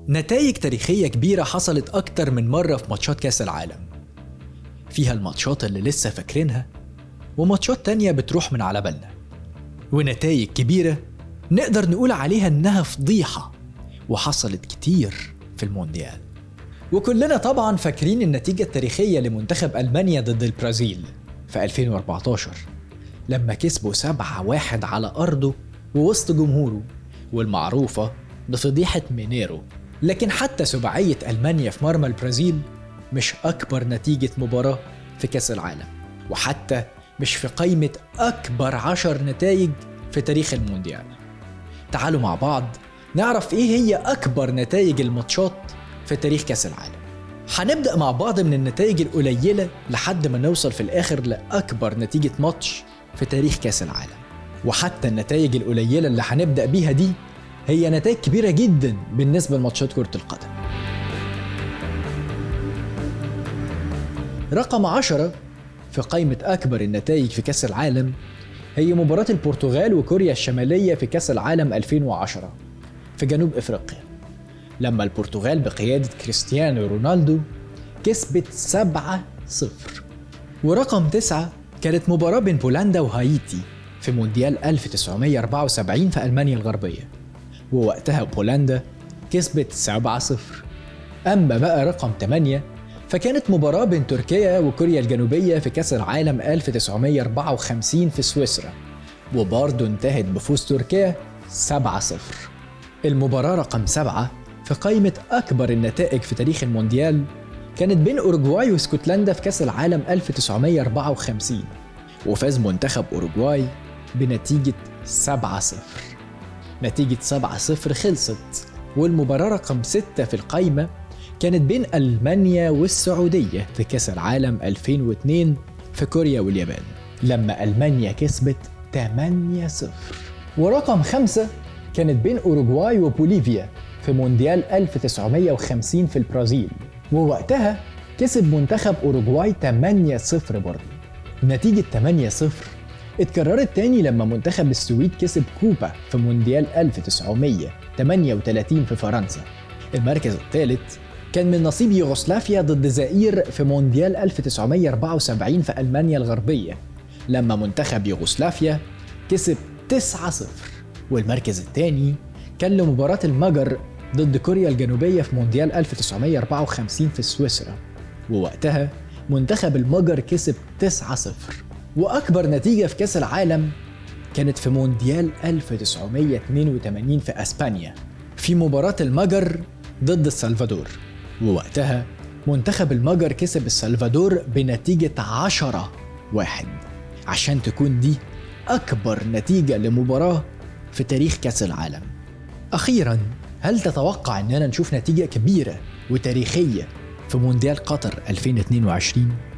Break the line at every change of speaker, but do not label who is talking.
نتائج تاريخية كبيرة حصلت أكتر من مرة في ماتشات كأس العالم فيها الماتشات اللي لسه فاكرينها وماتشات تانية بتروح من على بالنا ونتائج كبيرة نقدر نقول عليها إنها فضيحة وحصلت كتير في المونديال وكلنا طبعا فاكرين النتيجة التاريخية لمنتخب ألمانيا ضد البرازيل في 2014 لما كسبوا 7-1 على أرضه ووسط جمهوره والمعروفة بفضيحة مينيرو لكن حتى سباعية ألمانيا في مرمى البرازيل مش أكبر نتيجة مباراة في كأس العالم وحتى مش في قائمة أكبر عشر نتائج في تاريخ المونديال تعالوا مع بعض نعرف إيه هي أكبر نتائج الماتشات في تاريخ كأس العالم هنبدأ مع بعض من النتائج القليلة لحد ما نوصل في الآخر لأكبر نتيجة ماتش في تاريخ كأس العالم وحتى النتائج القليلة اللي هنبدأ بيها دي هي نتائج كبيرة جدا بالنسبة لماتشات كرة القدم رقم عشرة في قائمة أكبر النتائج في كأس العالم هي مباراة البرتغال وكوريا الشمالية في كأس العالم 2010 في جنوب إفريقيا لما البرتغال بقيادة كريستيانو رونالدو كسبت 7-0 ورقم تسعة كانت مباراة بين بولندا وهايتي في مونديال 1974 في ألمانيا الغربية ووقتها بولندا كسبت 7-0 أما بقى رقم 8 فكانت مباراة بين تركيا وكوريا الجنوبية في كأس العالم 1954 في سويسرا وبرضه انتهت بفوز تركيا 7-0 المباراة رقم 7 في قائمة أكبر النتائج في تاريخ المونديال كانت بين أوروغواي واسكتلندا في كأس العالم 1954 وفاز منتخب أوروغواي بنتيجة 7-0 نتيجة 7-0 خلصت والمباراة رقم 6 في القايمة كانت بين ألمانيا والسعودية في كأس العالم 2002 في كوريا واليابان لما ألمانيا كسبت 8-0 ورقم 5 كانت بين أوروغواي وبوليفيا في مونديال 1950 في البرازيل ووقتها كسب منتخب أوروغواي 8-0 برضه نتيجة 8-0 اتكررت تاني لما منتخب السويد كسب كوبا في مونديال 1938 في فرنسا المركز الثالث كان من نصيب يوغوسلافيا ضد زائير في مونديال 1974 في ألمانيا الغربية لما منتخب يوغوسلافيا كسب 9-0 والمركز الثاني كان لمباراة المجر ضد كوريا الجنوبية في مونديال 1954 في سويسرا ووقتها منتخب المجر كسب 9-0 وأكبر نتيجة في كأس العالم كانت في مونديال 1982 في أسبانيا في مباراة المجر ضد السلفادور ووقتها منتخب المجر كسب السلفادور بنتيجة 10 واحد عشان تكون دي أكبر نتيجة لمباراة في تاريخ كأس العالم أخيرا هل تتوقع أننا نشوف نتيجة كبيرة وتاريخية في مونديال قطر 2022؟